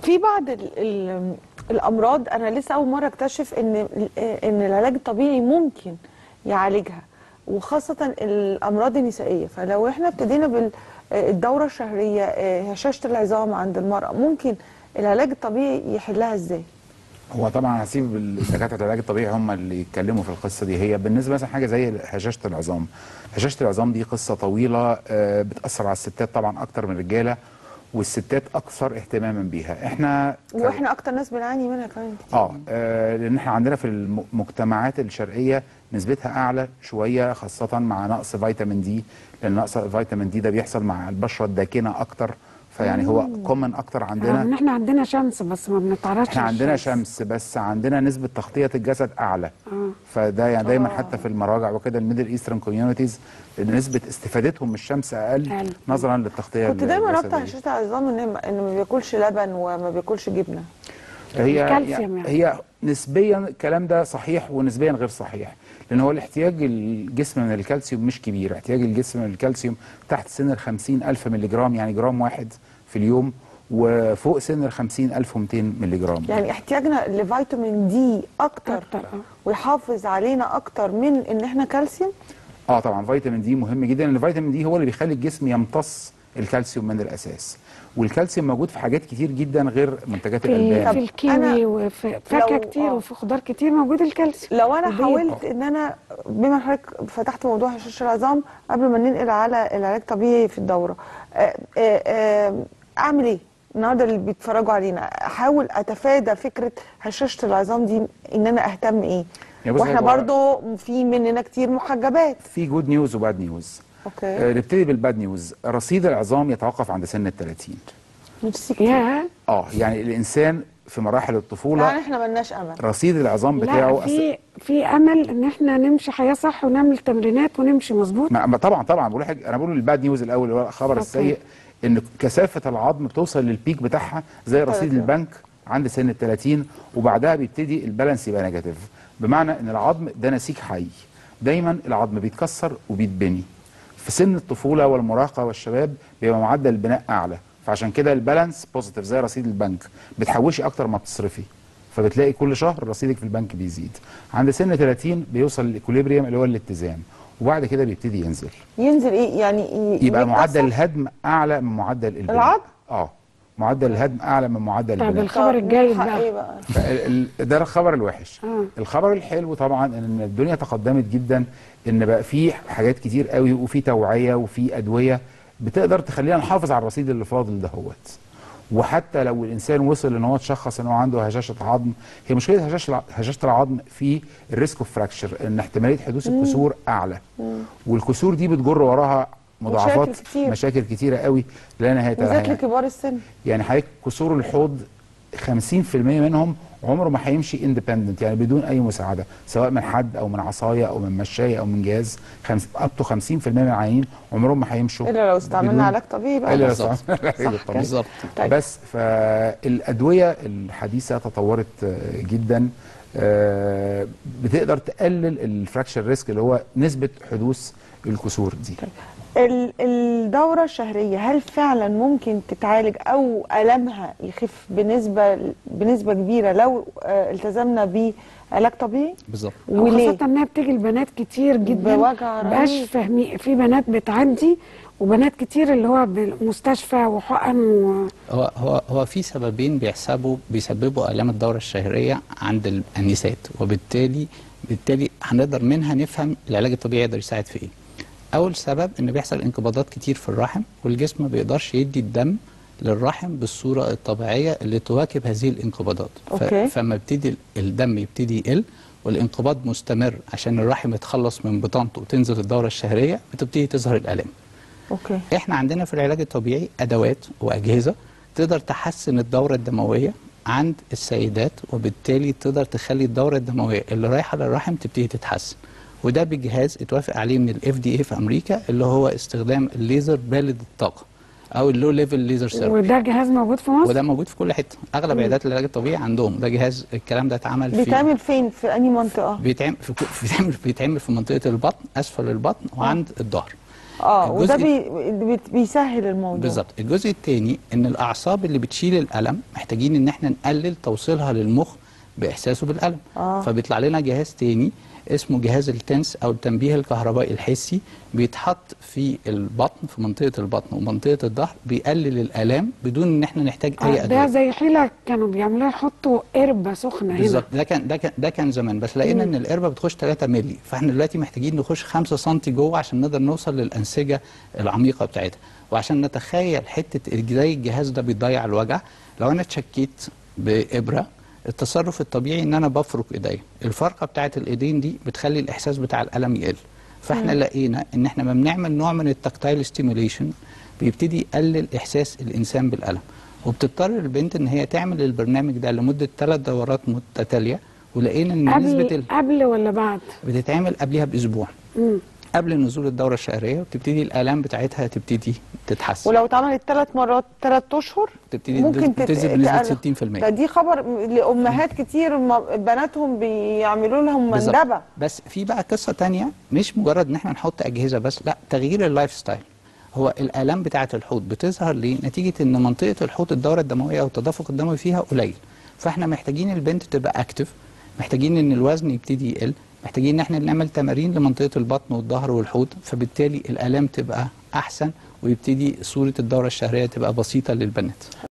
في بعض ال ال الامراض انا لسه اول مره اكتشف ان ان العلاج الطبيعي ممكن يعالجها وخاصه الامراض النسائيه فلو احنا ابتدينا بالدوره الشهريه آه، هشاشه العظام عند المراه ممكن العلاج الطبيعي يحلها ازاي هو طبعا هسيب دكاتره العلاج الطبيعي هم اللي يتكلموا في القصه دي هي بالنسبه مثلا حاجه زي هشاشه العظام هشاشه العظام دي قصه طويله آه، بتاثر على الستات طبعا اكتر من الرجاله والستات اكثر اهتماما بيها احنا ك- واحنا اكتر ناس بنعاني منها كمان كتير اه آه، لان احنا عندنا في المجتمعات الشرقيه نسبتها اعلى شويه خاصه مع نقص فيتامين دي لان نقص فيتامين دي ده بيحصل مع البشره الداكنه اكتر فيعني هو كومن اكتر رغم عندنا ان احنا عندنا شمس بس ما بنتعرضش احنا عندنا للشمس. شمس بس عندنا نسبه تغطيه الجسد اعلى اه فده يعني دايما حتى في المراجع وكده الميدل ايسترن كوميونيتيز نسبه استفادتهم من الشمس اقل أقل. نظرا للتغطيه كنت دايما رابطه الجسدية. هشاشه العظام ان ان ما بياكلش لبن وما بياكلش جبنه هي الكالسيوم يعني. هي نسبيا الكلام ده صحيح ونسبيا غير صحيح لان هو الاحتياج الجسم من الكالسيوم مش كبير احتياج الجسم من الكالسيوم تحت سن ال 50 الف ملي جرام يعني جرام واحد في اليوم وفوق سن ال 50 1200 ملي جرام يعني احتياجنا لفيتامين دي اكتر أكتر، آه. ويحافظ علينا اكتر من ان احنا كالسيوم اه طبعا فيتامين دي مهم جدا لان الفيتامين دي هو اللي بيخلي الجسم يمتص الكالسيوم من الاساس والكالسيوم موجود في حاجات كتير جدا غير منتجات في الالبان في الكيوي أنا وفي فاكهه لو- كتير آه. وفي خضار كتير موجود الكالسيوم لو انا البيض. حاولت ان انا بما حضرتك فتحت موضوع هشاشه العظام قبل ما ننقل على العلاج الطبيعي في الدوره آه، آه، آه، اعمل ايه النهارده اللي بيتفرجوا علينا احاول اتفادى فكره هشاشه العظام دي ان انا اهتم ايه يا بص واحنا هو- برضو في مننا كتير محجبات في جود نيوز وباد نيوز اوكي آه نبتدي بالباد نيوز رصيد العظام يتوقف عند سن ال 30 ميرسي كتير يا اه يعني الانسان في مراحل الطفوله يعني احنا ملناش امل رصيد العظام لا بتاعه أس- في في امل ان احنا نمشي حياه صح ونعمل تمرينات ونمشي مظبوط ما ما طبعا طبعا بقول حاجه انا بقول الباد نيوز الاول اللي هو الخبر أوكي. السيء ان كثافه العظم بتوصل للبيك بتاعها زي رصيد تلاتين. البنك عند سن ال 30 وبعدها بيبتدي البالانس يبقى نيجاتيف بمعنى ان العظم ده نسيج حي دايما العظم بيتكسر وبيتبني في سن الطفوله والمراهقه والشباب بيبقى معدل البناء اعلى فعشان كده البالانس بوزيتيف زي رصيد البنك بتحوشي اكتر ما بتصرفي فبتلاقي كل شهر رصيدك في البنك بيزيد عند سن 30 بيوصل للاكوليبريم اللي هو الاتزان وبعد كده بيبتدي ينزل ينزل ايه يعني ي- يبقى يتكسر؟ معدل الهدم اعلى من معدل البناء العظم؟ اه معدل الهدم اعلى من معدل طب البناء الخبر طب الجيد نلحق بقى ايه بقى فال- ال- ده الخبر الوحش آه. الخبر الحلو طبعا ان الدنيا تقدمت جدا ان بقى في حاجات كتير قوي وفي توعيه وفي ادويه بتقدر تخلينا نحافظ على الرصيد اللي فاضل دهوت وحتى لو الانسان وصل ان هو تشخص ان هو عنده هشاشه عظم هي مشكله هشاشه الع- هشاشه العظم في الريسك اوف فراكشر ان احتماليه حدوث الكسور اعلى والكسور دي بتجر وراها مضاعفات مشاكل كتير. مشاكل كتيره قوي لا نهايه بالذات لها لكبار السن يعني حضرتك كسور الحوض 50% منهم عمره ما هيمشي اندبندنت يعني بدون اي مساعده سواء من حد او من عصايه او من مشايه او من جهاز خمس اب تو 50% من العيانين عمرهم ما هيمشوا الا لو استعملنا بدون- علاج طبيعي بقى الا لو بالظبط. استعملنا العلاج صح الطبيعي. بالظبط طيب. بس فالادويه الحديثه تطورت آه، جدا آه، بتقدر تقلل الفراكشر ريسك اللي هو نسبه حدوث الكسور دي ال- الدورة الشهرية هل فعلا ممكن تتعالج أو ألمها يخف بنسبة بنسبة كبيرة لو آه، التزمنا بعلاج طبيعي؟ بالظبط وليه؟ وخاصة انها بتيجي البنات كتير جدا بوجع مبقاش رهيب. فاهمين في بنات بتعدي وبنات كتير اللي هو بالمستشفى وحقن و... هو هو هو في سببين بيحسبوا بيسببوا الام الدوره الشهريه عند ال- النساء وبالتالي بالتالي هنقدر منها نفهم العلاج الطبيعي يقدر يساعد في ايه اول سبب ان بيحصل انقباضات كتير في الرحم والجسم ما بيقدرش يدي الدم للرحم بالصوره الطبيعيه اللي تواكب هذه الانقباضات ف- أوكي. فما يبتدي الدم يبتدي يقل والانقباض مستمر عشان الرحم يتخلص من بطانته وتنزل الدوره الشهريه بتبتدي تظهر الالام أوكي احنا عندنا في العلاج الطبيعي ادوات واجهزه تقدر تحسن الدوره الدمويه عند السيدات وبالتالي تقدر تخلي الدوره الدمويه اللي رايحه للرحم تبتدي تتحسن وده بجهاز اتوافق عليه من الاف دي اي في امريكا اللي هو استخدام الليزر بالد الطاقه او اللو ليفل ليزر ثيرابي وده جهاز موجود في مصر وده موجود في كل حته اغلب عيادات العلاج الطبيعي عندهم ده جهاز الكلام ده اتعمل في بيتعمل فين؟ في أنهي منطقة؟ بيتعمل في كو- بيتعمل بيتعمل في منطقه البطن اسفل البطن وعند الظهر اه وده الجزء- بي بي- بيسهل الموضوع بالظبط الجزء الثاني ان الاعصاب اللي بتشيل الالم محتاجين ان احنا نقلل توصيلها للمخ باحساسه بالالم آه. فبيطلع لنا جهاز تاني اسمه جهاز التنس او التنبيه الكهربائي الحسي بيتحط في البطن في منطقه البطن ومنطقه الظهر بيقلل الالام بدون ان احنا نحتاج اي آه، ادويه ده زي حيله كانوا بيعملوها يحطوا قربه سخنه هنا بالظبط ده كان ده كان ده كان زمان بس لقينا ان القربه بتخش 3 مللي فاحنا دلوقتي محتاجين نخش 5 سم جوه عشان نقدر نوصل للانسجه العميقه بتاعتها وعشان نتخيل حته ازاي الجهاز ده بيضيع الوجع لو انا اتشكيت بابره التصرف الطبيعي ان انا بفرك ايديا الفرقه بتاعت الايدين دي بتخلي الاحساس بتاع الالم يقل فاحنا لقينا ان احنا ما بنعمل نوع من التكتايل ستيميوليشن بيبتدي يقلل احساس الانسان بالالم وبتضطر البنت ان هي تعمل البرنامج ده لمده ثلاث دورات متتاليه ولقينا ان نسبه قبل ال... قبل ولا بعد؟ بتتعمل قبلها باسبوع مم. قبل نزول الدوره الشهريه وبتبتدي الالام بتاعتها تبتدي تتحسن ولو اتعملت ثلاث مرات ثلاث اشهر تبتدي ممكن تنزل تت- بنسبه تقلل. 60% ده دي خبر لامهات كتير ما- بناتهم بيعملوا لهم بالظبط. مندبه بس في بقى قصه تانية مش مجرد ان احنا نحط اجهزه بس لا تغيير اللايف ستايل هو الالام بتاعه الحوض بتظهر ليه نتيجه ان منطقه الحوض الدوره الدمويه او التدفق الدموي فيها قليل فاحنا محتاجين البنت تبقى اكتف محتاجين ان الوزن يبتدي يقل محتاجين ان احنا نعمل تمارين لمنطقه البطن والظهر والحوض فبالتالي الالام تبقى احسن ويبتدي صوره الدوره الشهريه تبقى بسيطه للبنات